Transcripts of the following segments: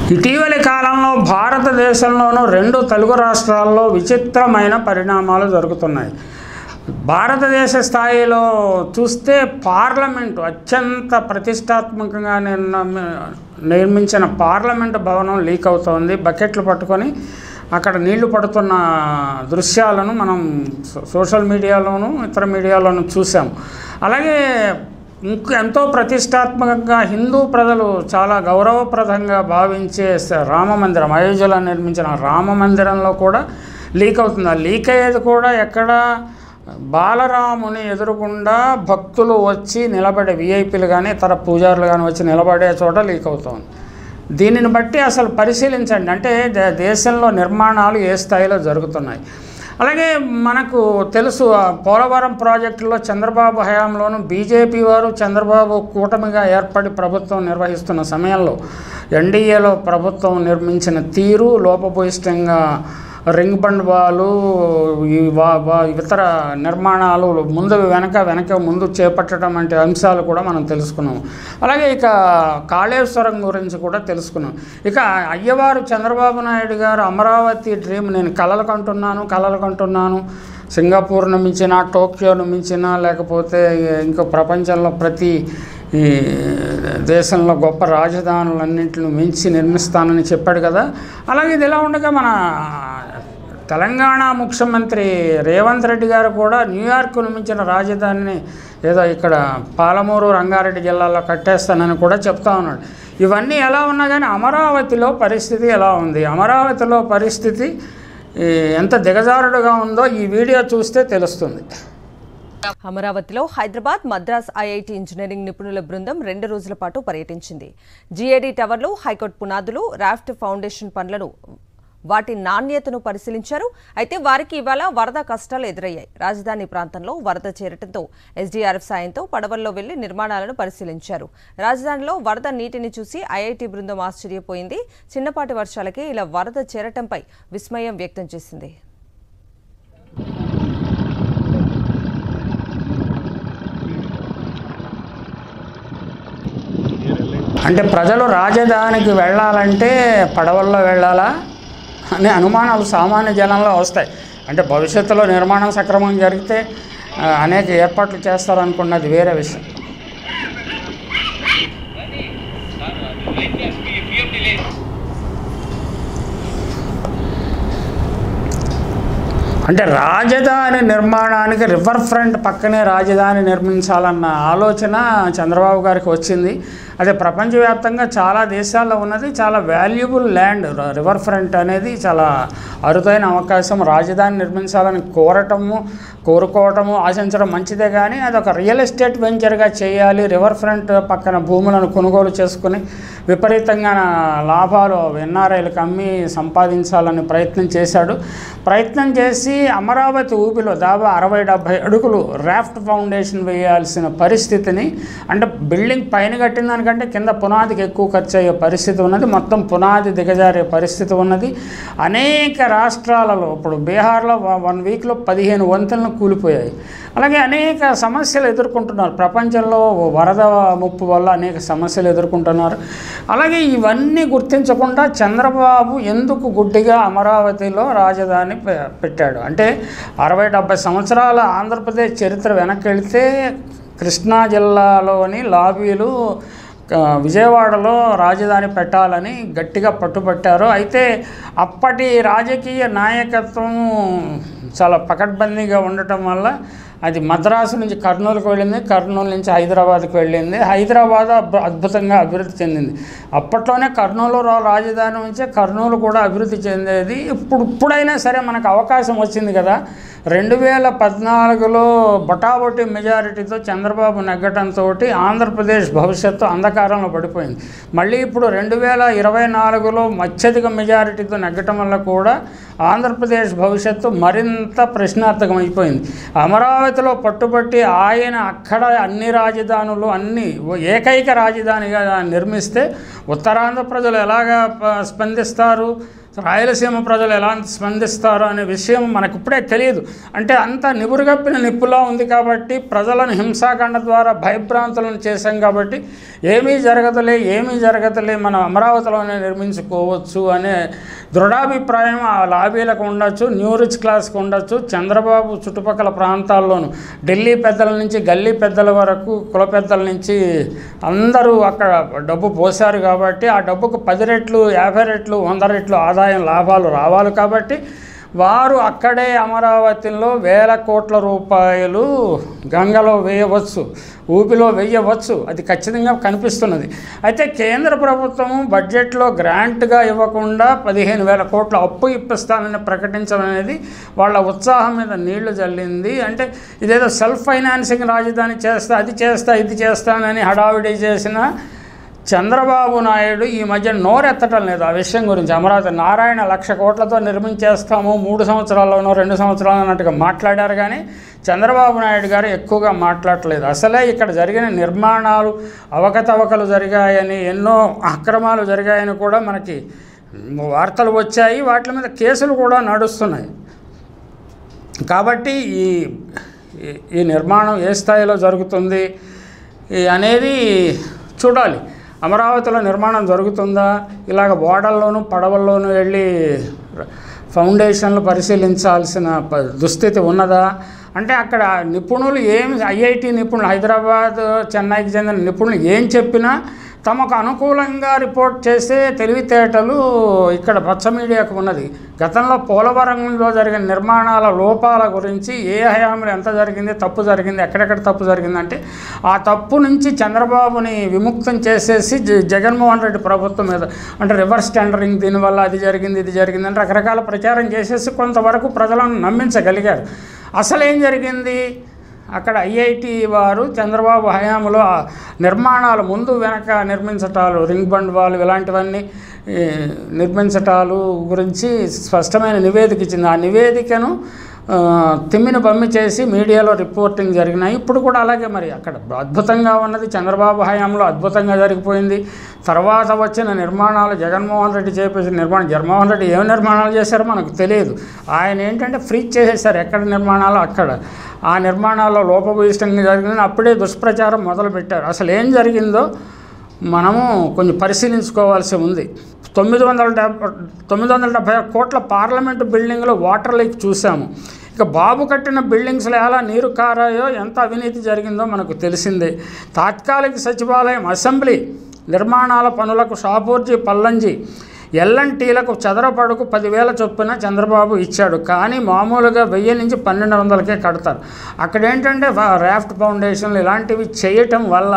ఇటీవలి కాలంలో భారతదేశంలోనూ రెండు తెలుగు రాష్ట్రాల్లో విచిత్రమైన పరిణామాలు జరుగుతున్నాయి భారతదేశ స్థాయిలో చూస్తే పార్లమెంటు అత్యంత ప్రతిష్టాత్మకంగా నిర్ణ- నిర్మించిన పార్లమెంటు భవనం లీక్ అవుతోంది బకెట్లు పట్టుకొని అక్కడ నీళ్లు పడుతున్న దృశ్యాలను మనం సో- సోషల్ మీడియాలోను ఇతర మీడియాలోను చూసాం అలాగే ఇంక ఎంతో ప్రతిష్టాత్మకంగా హిందూ ప్రజలు చాలా గౌరవప్రదంగా భావించే స- రామ మందిరం అయోధ్యలో నిర్మించిన రామ మందిరంలో కూడా లీక్ అవుతుంది ఆ లీక్ అయ్యేది కూడా ఎక్కడ బాలరాముని ఎదురుగుండా భక్తులు వచ్చి నిలబడే విఐపీలు కానీ ఇతర పూజారులు కానీ వచ్చి నిలబడే చోట లీక్ అవుతుంది దీనిని బట్టి అసలు పరిశీలించండి అంటే దే- దేశంలో నిర్మాణాలు ఏ స్థాయిలో జరుగుతున్నాయి అలాగే మనకు తెలుసు ఆ పోలవరం ప్రాజెక్టులో చంద్రబాబు హయాంలోను బీజేపీ వారు చంద్రబాబు కూటమిగా ఏర్పడి ప్రభుత్వం నిర్వహిస్తున్న సమయంలో ఎన్డీఏలో ప్రభుత్వం నిర్మించిన తీరు లోపభూయిష్టంగా రింగ్ బండ్ బాలు ఈ వా- వా- ఇతర నిర్మాణాలు ముందు వెనక వెనక ముందు చేపట్టడం వంటి అంశాలు కూడా మనం తెలుసుకున్నాం అలాగే ఇక కాళేశ్వరం గురించి కూడా తెలుసుకున్నాం ఇక అయ్యవారు చంద్రబాబు నాయుడు గారు అమరావతి డ్రీమ్ నేను కలలు కంటున్నాను కలలు కంటున్నాను సింగపూర్ను మించిన టోక్యోను మించిన లేకపోతే ఇంకో ప్రపంచంలో ప్రతి ఈ దేశంలో గొప్ప రాజధానులన్నింటిని మించి నిర్మిస్తానని చెప్పాడు కదా అలాగే ఇది ఇలా ఉండగా మన తెలంగాణ ముఖ్యమంత్రి రేవంత్ రెడ్డి గారు కూడా న్యూయార్క్ను మించిన రాజధానిని ఏదో ఇక్కడ పాలమూరు రంగారెడ్డి జిల్లాలో కట్టేస్తానని కూడా చెప్తా ఉన్నాడు ఇవన్నీ ఎలా ఉన్నా కానీ అమరావతిలో పరిస్థితి ఎలా ఉంది అమరావతిలో పరిస్థితి ఈ, ఎంత దిగజారుడుగా ఉందో ఈ వీడియో చూస్తే తెలుస్తుంది అమరావతిలో హైదరాబాద్ మద్రాస్ ఐఐటి ఇంజనీరింగ్ నిపుణుల బృందం రెండు రోజుల పాటు పర్యటించింది జీఏడీ టవర్లు హైకోర్టు పునాదులు రాఫ్ట్ ఫౌండేషన్ పనులను వాటి నాణ్యతను పరిశీలించారు అయితే వారికి ఇవాళ వరద కష్టాలు ఎదురయ్యాయి రాజధాని ప్రాంతంలో వరద చేరటంతో ఎస్డీఆర్ఎఫ్ సాయంతో పడవల్లో వెళ్లి నిర్మాణాలను పరిశీలించారు రాజధానిలో వరద నీటిని చూసి ఐఐటి బృందం ఆశ్చర్యపోయింది చిన్నపాటి వర్షాలకే ఇలా వరద చేరటంపై విస్మయం వ్యక్తం చేసింది అంటే ప్రజలు రాజధానికి వెళ్ళాలంటే పడవల్లో వెళ్ళాలా అనే అనుమానాలు సామాన్య జనంలో వస్తాయి అంటే భవిష్యత్తులో నిర్మాణం సక్రమంగా జరిగితే ఆ, అనేక ఏర్పాట్లు చేస్తారనుకున్నది వేరే విషయం అంటే రాజధాని నిర్మాణానికి రివర్ ఫ్రంట్ పక్కనే రాజధాని నిర్మించాలన్న ఆలోచన చంద్రబాబు గారికి వచ్చింది అదే ప్రపంచవ్యాప్తంగా చాలా దేశాల్లో ఉన్నది చాలా వాల్యుబుల్ ల్యాండ్ రివర్ ఫ్రంట్ అనేది చాలా అరుదైన అవకాశం రాజధాని నిర్మించాలని కోరటము కోరుకోవటము ఆశించడం మంచిదే కానీ అది ఒక రియల్ ఎస్టేట్ వెంచర్గా చేయాలి రివర్ ఫ్రంట్ పక్కన భూములను కొనుగోలు చేసుకుని విపరీతంగా లాభాలు ఎన్ఆర్ఐలకు అమ్మి సంపాదించాలని ప్రయత్నం చేశాడు ప్రయత్నం చేసి అమరావతి ఊపిలో దాదాపు అరవై డెబ్భై అడుగులు రాఫ్ట్ ఫౌండేషన్ వేయాల్సిన పరిస్థితిని అంటే బిల్డింగ్ పైన కట్టిన దానికంటే కింద పునాదికి ఎక్కువ ఖర్చు అయ్యే పరిస్థితి ఉన్నది మొత్తం పునాది దిగజారే పరిస్థితి ఉన్నది అనేక రాష్ట్రాలలో ఇప్పుడు బీహార్లో వ- వన్ వీక్లో పదిహేను వంతెనలు కూలిపోయాయి అలాగే అనేక సమస్యలు ఎదుర్కొంటున్నారు ప్రపంచంలో వరద ముప్పు వల్ల అనేక సమస్యలు ఎదుర్కొంటున్నారు అలాగే ఇవన్నీ గుర్తించకుండా చంద్రబాబు ఎందుకు గుడ్డిగా అమరావతిలో రాజధాని పె- పెట్టాడు అంటే అరవై డెబ్బై సంవత్సరాల ఆంధ్రప్రదేశ్ చరిత్ర వెనక్కి వెళితే కృష్ణా జిల్లాలోని లాబీలు ఆ, విజయవాడలో రాజధాని పెట్టాలని గట్టిగా పట్టుబట్టారు అయితే అప్పటి రాజకీయ నాయకత్వం చాలా పకడ్బందీగా ఉండటం వల్ల అది మద్రాసు నుంచి కర్నూలుకు వెళ్ళింది కర్నూలు నుంచి హైదరాబాద్కి వెళ్ళింది హైదరాబాద్ అద్భు- అద్భుతంగా అభివృద్ధి చెందింది అప్పట్లోనే కర్నూలు రా- రాజధాని నుంచే కర్నూలు కూడా అభివృద్ధి చెందేది ఇప్పుడు ఇప్పుడైనా సరే మనకు అవకాశం వచ్చింది కదా రెండు వేల పద్నాలుగులో బొటాబొటి మెజారిటీతో చంద్రబాబు నెగ్గటంతో ఆంధ్రప్రదేశ్ భవిష్యత్తు అంధకారంలో పడిపోయింది మళ్ళీ ఇప్పుడు రెండు వేల ఇరవై నాలుగులో అత్యధిక మెజారిటీతో నెగ్గటం వల్ల కూడా ఆంధ్రప్రదేశ్ భవిష్యత్తు మరింత ప్రశ్నార్థకం అయిపోయింది అమరావతిలో పట్టుబట్టి ఆయన అక్కడ అన్ని రాజధానులు అన్ని ఏకైక రాజధానిగా దాన్ని నిర్మిస్తే ఉత్తరాంధ్ర ప్రజలు ఎలాగా ప- స్పందిస్తారు రాయలసీమ ప్రజలు ఎలా స్పందిస్తారో అనే విషయం మనకు ఇప్పుడే తెలియదు అంటే అంత నిబురుగప్పిన నిప్పులా ఉంది కాబట్టి ప్రజలను హింసాకాండ ద్వారా భయభ్రాంతులను చేశాం కాబట్టి ఏమీ జరగదులే ఏమీ జరగదులే మనం అమరావతిలోనే నిర్మించుకోవచ్చు అనే దృఢాభిప్రాయం ఆ లాబీలకు ఉండొచ్చు న్యూ రిచ్ క్లాస్కి ఉండొచ్చు చంద్రబాబు చుట్టుపక్కల ప్రాంతాల్లోనూ ఢిల్లీ పెద్దల నుంచి గల్లీ పెద్దల వరకు కుల పెద్దల నుంచి అందరూ అక్కడ డబ్బు పోశారు కాబట్టి ఆ డబ్బుకు పది రెట్లు యాభై రెట్లు వంద రెట్లు ఆదాయం లాభాలు రావాలి కాబట్టి వారు అక్కడే అమరావతిలో వేల కోట్ల రూపాయలు గంగలో వేయవచ్చు ఊపిలో వేయవచ్చు అది ఖచ్చితంగా కనిపిస్తున్నది అయితే కేంద్ర ప్రభుత్వము బడ్జెట్లో గ్రాంట్గా ఇవ్వకుండా పదిహేను వేల కోట్ల అప్పు ఇప్పిస్తానని ప్రకటించడం అనేది వాళ్ళ ఉత్సాహం మీద నీళ్లు జల్లింది అంటే ఇదేదో సెల్ఫ్ ఫైనాన్సింగ్ రాజధాని చేస్తా అది చేస్తా ఇది చేస్తానని హడావిడి చేసిన చంద్రబాబు నాయుడు ఈ మధ్య నోరెత్తటం లేదు ఆ విషయం గురించి అమరావతి నారాయణ లక్ష కోట్లతో నిర్మించేస్తాము మూడు సంవత్సరాల్లోనో రెండు సంవత్సరాలు అన్నట్టుగా మాట్లాడారు కానీ చంద్రబాబు నాయుడు గారు ఎక్కువగా మాట్లాడలేదు అసలే ఇక్కడ జరిగిన నిర్మాణాలు అవకతవకలు జరిగాయని ఎన్నో అక్రమాలు జరిగాయని కూడా మనకి వార్తలు వచ్చాయి వాటి మీద కేసులు కూడా నడుస్తున్నాయి కాబట్టి ఈ ఈ- ఈ నిర్మాణం ఏ స్థాయిలో జరుగుతుంది ఈ అనేది చూడాలి అమరావతిలో నిర్మాణం జరుగుతుందా ఇలాగ ఓడల్లోనూ పడవల్లోనూ వెళ్ళి ఫౌండేషన్లు పరిశీలించాల్సిన ప- దుస్థితి ఉన్నదా అంటే అక్కడ నిపుణులు ఏం ఐఐటి నిపుణులు హైదరాబాద్ చెన్నైకి చెందిన నిపుణులు ఏం చెప్పినా తమకు అనుకూలంగా రిపోర్ట్ చేసే తెలివితేటలు ఇక్కడ పచ్చ మీడియాకు ఉన్నది గతంలో పోలవరంలో జరిగిన నిర్మాణాల లోపాల గురించి ఏ హయాంలో ఎంత జరిగింది తప్పు జరిగింది ఎక్కడెక్కడ తప్పు జరిగింది అంటే ఆ తప్పు నుంచి చంద్రబాబుని విముక్తం చేసేసి జ- జగన్మోహన్ రెడ్డి ప్రభుత్వం మీద అంటే రివర్స్ టెండరింగ్ దీనివల్ల అది జరిగింది ఇది జరిగింది అని రకరకాల ప్రచారం చేసేసి కొంతవరకు ప్రజలను నమ్మించగలిగారు అసలు ఏం జరిగింది అక్కడ ఐఐటి వారు చంద్రబాబు హయాంలో ఆ నిర్మాణాలు ముందు వెనక నిర్మించటాలు రింగ్ బండ్ వాళ్ళు ఇలాంటివన్నీ ఈ, నిర్మించటాలు గురించి స్పష్టమైన నివేదిక ఇచ్చింది ఆ నివేదికను ఆ, తిమ్మిని బమ్మి చేసి మీడియాలో రిపోర్టింగ్ జరిగినాయి ఇప్పుడు కూడా అలాగే మరి అక్కడ అద్భుతంగా ఉన్నది చంద్రబాబు హయాంలో అద్భుతంగా జరిగిపోయింది తర్వాత వచ్చిన నిర్మాణాలు జగన్మోహన్ రెడ్డి చేపేసిన నిర్మాణం జగన్మోహన్ రెడ్డి ఏం నిర్మాణాలు చేశారో మనకు తెలియదు ఆయన ఏంటంటే ఫ్రీ చేసేసారు ఎక్కడ నిర్మాణాలు అక్కడ ఆ నిర్మాణాల్లో లోపభూయిష్టంగా జరిగిందని అప్పుడే దుష్ప్రచారం మొదలుపెట్టారు అసలు ఏం జరిగిందో మనము కొంచెం పరిశీలించుకోవాల్సి ఉంది తొమ్మిది వందల డెబ్బై తొమ్మిది వందల డెబ్బై ఒక్క కోట్ల పార్లమెంటు బిల్డింగ్లో వాటర్ లీక్ చూసాము ఇక బాబు కట్టిన బిల్డింగ్స్లో ఎలా నీరు కారాయో ఎంత అవినీతి జరిగిందో మనకు తెలిసిందే తాత్కాలిక సచివాలయం అసెంబ్లీ నిర్మాణాల పనులకు షాపూర్జీ పల్లంజీ ఎల్ఎన్టీలకు చదరపడుకు పదివేల చొప్పున చంద్రబాబు ఇచ్చాడు కానీ మామూలుగా వెయ్యి నుంచి పన్నెండు వందలకే కడతారు అక్కడ ఏంటంటే ఫ- రాఫ్ట్ ఫౌండేషన్లు ఇలాంటివి చేయటం వల్ల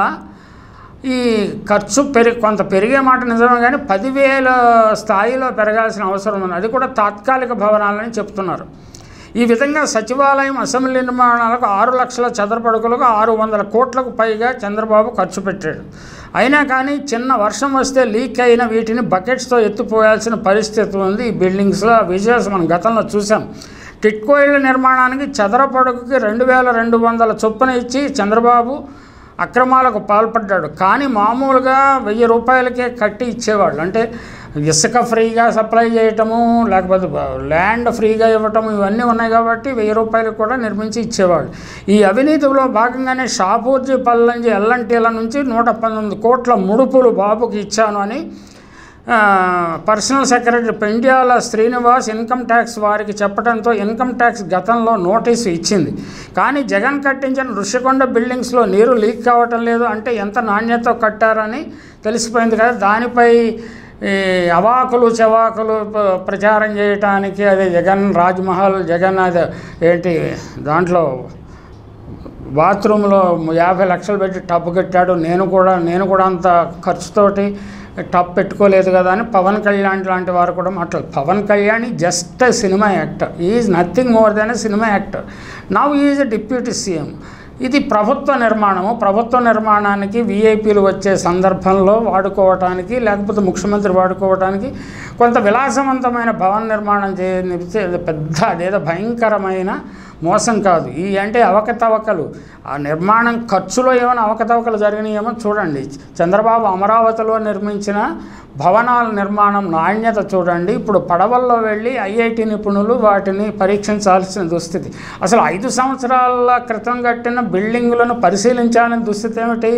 ఈ ఖర్చు పెరిగి కొంత పెరిగే మాట నిజమే కానీ పదివేల స్థాయిలో పెరగాల్సిన అవసరం ఉంది అది కూడా తాత్కాలిక భవనాలని చెప్తున్నారు ఈ విధంగా సచివాలయం అసెంబ్లీ నిర్మాణాలకు ఆరు లక్షల చదరపడుకులకు ఆరు వందల కోట్లకు పైగా చంద్రబాబు ఖర్చు పెట్టాడు అయినా కానీ చిన్న వర్షం వస్తే లీక్ అయిన వీటిని బకెట్స్తో ఎత్తిపోయాల్సిన పరిస్థితి ఉంది ఈ బిల్డింగ్స్లో ఆ విజువల్స్ మనం గతంలో చూసాం టిట్కో ఇళ్ల నిర్మాణానికి చదరపడుగుకి రెండు వేల రెండు వందల చొప్పున ఇచ్చి చంద్రబాబు అక్రమాలకు పాల్పడ్డాడు కానీ మామూలుగా వెయ్యి రూపాయలకే కట్టి ఇచ్చేవాళ్ళు అంటే ఇసుక ఫ్రీగా సప్లై చేయటము లేకపోతే బ- ల్యాండ్ ఫ్రీగా ఇవ్వటము ఇవన్నీ ఉన్నాయి కాబట్టి వెయ్యి రూపాయలకు కూడా నిర్మించి ఇచ్చేవాళ్ళు ఈ అవినీతిలో భాగంగానే షాపూర్జీ పల్లంజి ఎల్లంటీల నుంచి నూట పంతొమ్మిది కోట్ల ముడుపులు బాబుకి ఇచ్చాను అని ఆ, personal secretary Pendyala Srinivas income tax వారికి చెప్పడంతో ఇన్కమ్ ట్యాక్స్ గతంలో నోటీసు ఇచ్చింది కానీ జగన్ కట్టించిన ఋషికొండ బిల్డింగ్స్లో నీరు లీక్ కావటం లేదు అంటే ఎంత నాణ్యతతో కట్టారని తెలిసిపోయింది కదా దానిపై ఈ అవాకులు చవాకులు ప- ప్రచారం చేయటానికి అదే జగన్ రాజ్మహల్ జగన్ అదే ఏంటి దాంట్లో బాత్రూంలో యాభై లక్షలు పెట్టి టబ్ కట్టాడు నేను కూడా నేను కూడా అంత ఖర్చుతోటి టబ్ పెట్టుకోలేదు కదా అని పవన్ కళ్యాణ్ లాంటి వారు కూడా మాట్లాడు Pawan Kalyan just cinema actor is nothing more then a cinema actor now is a deputy CM ఇది ప్రభుత్వ నిర్మాణము ప్రభుత్వ నిర్మాణానికి వీఐపీలు వచ్చే సందర్భంలో వాడుకోవటానికి లేకపోతే ముఖ్యమంత్రి వాడుకోవటానికి కొంత విలాసవంతమైన భవన నిర్మాణం చేయనిపిస్తే అది పెద్ద అదేదో భయంకరమైన మోసం కాదు ఈ అంటే అవకతవకలు ఆ నిర్మాణం ఖర్చులో ఏమైనా అవకతవకలు జరిగినాయేమో చూడండి చంద్రబాబు అమరావతిలో నిర్మించిన భవనాల నిర్మాణం నాణ్యత చూడండి ఇప్పుడు పడవల్లో వెళ్ళి ఐఐటి నిపుణులు వాటిని పరీక్షించాల్సిన దుస్థితి అసలు ఐదు సంవత్సరాల క్రితం కట్టిన బిల్డింగులను పరిశీలించాలని దుస్థితి ఏమిటి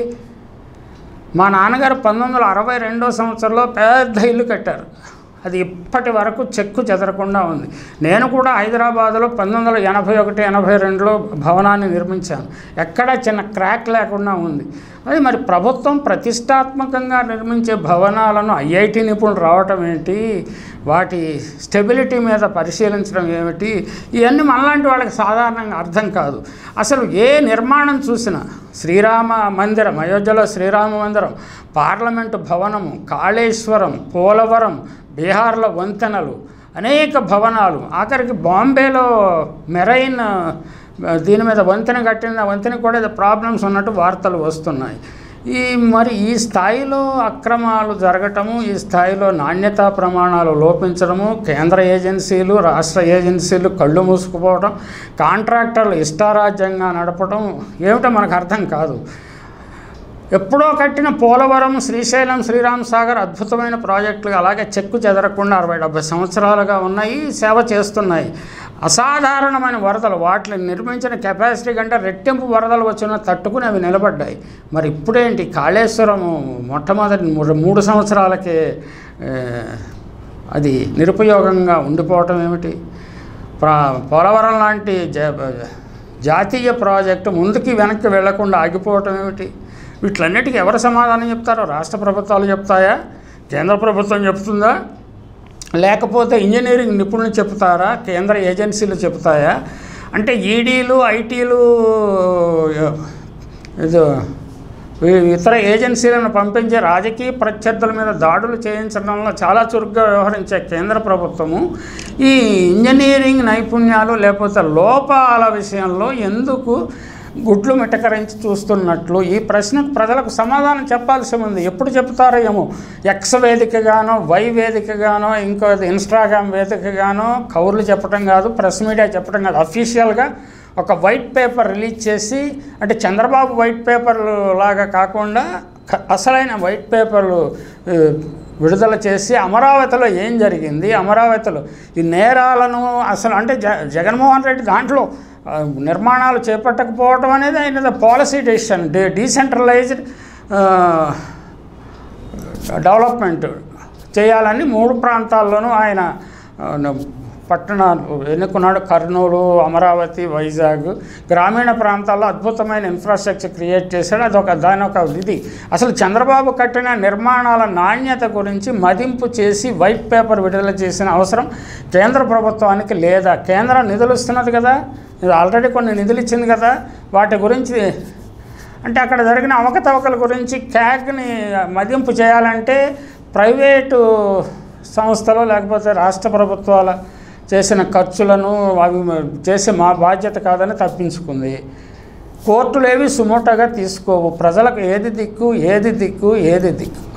మా నాన్నగారు పంతొమ్మిది వందల అరవై రెండో సంవత్సరంలో పెద్ద ఇల్లు కట్టారు అది ఇప్పటి వరకు చెక్కు చెదరకుండా ఉంది నేను కూడా హైదరాబాద్లో పంతొమ్మిది వందల ఎనభై ఒకటి ఎనభై రెండులో భవనాన్ని నిర్మించాను ఎక్కడా చిన్న క్రాక్ లేకుండా ఉంది అది మరి ప్రభుత్వం ప్రతిష్టాత్మకంగా నిర్మించే భవనాలను ఐఐటి నిపుణులు రావటం ఏంటి వాటి స్టెబిలిటీ మీద పరిశీలించడం ఏమిటి ఇవన్నీ మనలాంటి వాళ్ళకి సాధారణంగా అర్థం కాదు అసలు ఏ నిర్మాణం చూసినా శ్రీరామ మందిరం అయోధ్యలో శ్రీరామ మందిరం పార్లమెంటు భవనము కాళేశ్వరం పోలవరం బీహార్లో వంతెనలు అనేక భవనాలు ఆఖరికి బాంబేలో మెరైన్ ఆ, దీని మీద వంతెన కట్టిన వంతెన కూడా ఏదో ప్రాబ్లమ్స్ ఉన్నట్టు వార్తలు వస్తున్నాయి ఈ మరి ఈ స్థాయిలో అక్రమాలు జరగటము ఈ స్థాయిలో నాణ్యతా ప్రమాణాలు లోపించడము కేంద్ర ఏజెన్సీలు రాష్ట్ర ఏజెన్సీలు కళ్ళు మూసుకుపోవడం కాంట్రాక్టర్లు ఇష్టారాజ్యంగా నడపడం ఏమిటో మనకు అర్థం కాదు ఎప్పుడో కట్టిన పోలవరం శ్రీశైలం శ్రీరామ్ సాగర్ అద్భుతమైన ప్రాజెక్టులు అలాగే చెక్కు చెదరకుండా అరవై డెబ్బై సంవత్సరాలుగా ఉన్నాయి సేవ చేస్తున్నాయి అసాధారణమైన వరదలు వాటిని నిర్మించిన కెపాసిటీ కంటే రెట్టింపు వరదలు వచ్చిన తట్టుకుని అవి నిలబడ్డాయి మరి ఇప్పుడేంటి కాళేశ్వరము మొట్టమొదటి మూడు మూడు సంవత్సరాలకే ఏ, అది నిరుపయోగంగా ఉండిపోవటం ఏమిటి ప్రా పోలవరం లాంటి జ జాతీయ ప్రాజెక్టు ముందుకి వెనక్కి వెళ్లకుండా ఆగిపోవటం ఏమిటి వీటిలన్నిటికీ ఎవరు సమాధానం చెప్తారో రాష్ట్ర ప్రభుత్వాలు చెప్తాయా కేంద్ర ప్రభుత్వం చెప్తుందా లేకపోతే ఇంజనీరింగ్ నిపుణులు చెప్తారా కేంద్ర ఏజెన్సీలు చెప్తాయా అంటే ఈడీలు ఐటీలు ఇది ఈ- ఇతర ఏజెన్సీలను పంపించే రాజకీయ ప్రత్యర్థుల మీద దాడులు చేయించడంలో చాలా చురుగ్గా వ్యవహరించే కేంద్ర ప్రభుత్వము ఈ ఇంజనీరింగ్ నైపుణ్యాలు లేకపోతే లోపాల విషయంలో ఎందుకు గుడ్లు మిటకరించి చూస్తున్నట్లు ఈ ప్రశ్నకు ప్రజలకు సమాధానం చెప్పాల్సి ఉంది ఎప్పుడు చెప్తారో ఏమో ఎక్స్ వేదికగానో వై వేదికగానో ఇంకో ఇన్స్టాగ్రామ్ వేదికగానో కౌర్లు చెప్పడం కాదు ప్రెస్ మీడియా చెప్పడం కాదు అఫీషియల్గా ఒక వైట్ పేపర్ రిలీజ్ చేసి అంటే చంద్రబాబు వైట్ పేపర్ లాగా కాకుండా క- అసలైన వైట్ పేపర్లు ఆ, విడుదల చేసి అమరావతిలో ఏం జరిగింది అమరావతిలో ఈ నేరాలను అసలు అంటే జ జగన్మోహన్ రెడ్డి దాంట్లో ఆ, నిర్మాణాలు చేపట్టకపోవడం అనేది ఆయన పాలసీ డెసిషన్ డి డీసెంట్రలైజ్డ్ డెవలప్మెంట్ చేయాలని మూడు ప్రాంతాల్లోనూ ఆయన ఆ, న- పట్టణాలు ఎన్నుకున్నాడు కర్నూలు అమరావతి వైజాగ్ గ్రామీణ ప్రాంతాల్లో అద్భుతమైన ఇన్ఫ్రాస్ట్రక్చర్ క్రియేట్ చేశాడు అదొక దాని ఒక ఇది అసలు చంద్రబాబు కట్టిన నిర్మాణాల నాణ్యత గురించి మదింపు చేసి వైట్ పేపర్ విడుదల చేసిన అవసరం కేంద్ర ప్రభుత్వానికి లేదా కేంద్రం నిధులు ఇస్తున్నది కదా ఇది ఆల్రెడీ కొన్ని నిధులు ఇచ్చింది కదా వాటి గురించి అంటే అక్కడ జరిగిన అవకతవకల గురించి క్యాగ్ని మదింపు చేయాలంటే ప్రైవేటు సంస్థలు లేకపోతే రాష్ట్ర ప్రభుత్వాల చేసిన ఖర్చులను అవి చేసే మా బాధ్యత కాదని తప్పించుకుంది కోర్టులేవి సుమోటగా తీసుకోవు ప్రజలకు ఏది దిక్కు ఏది దిక్కు ఏది దిక్కు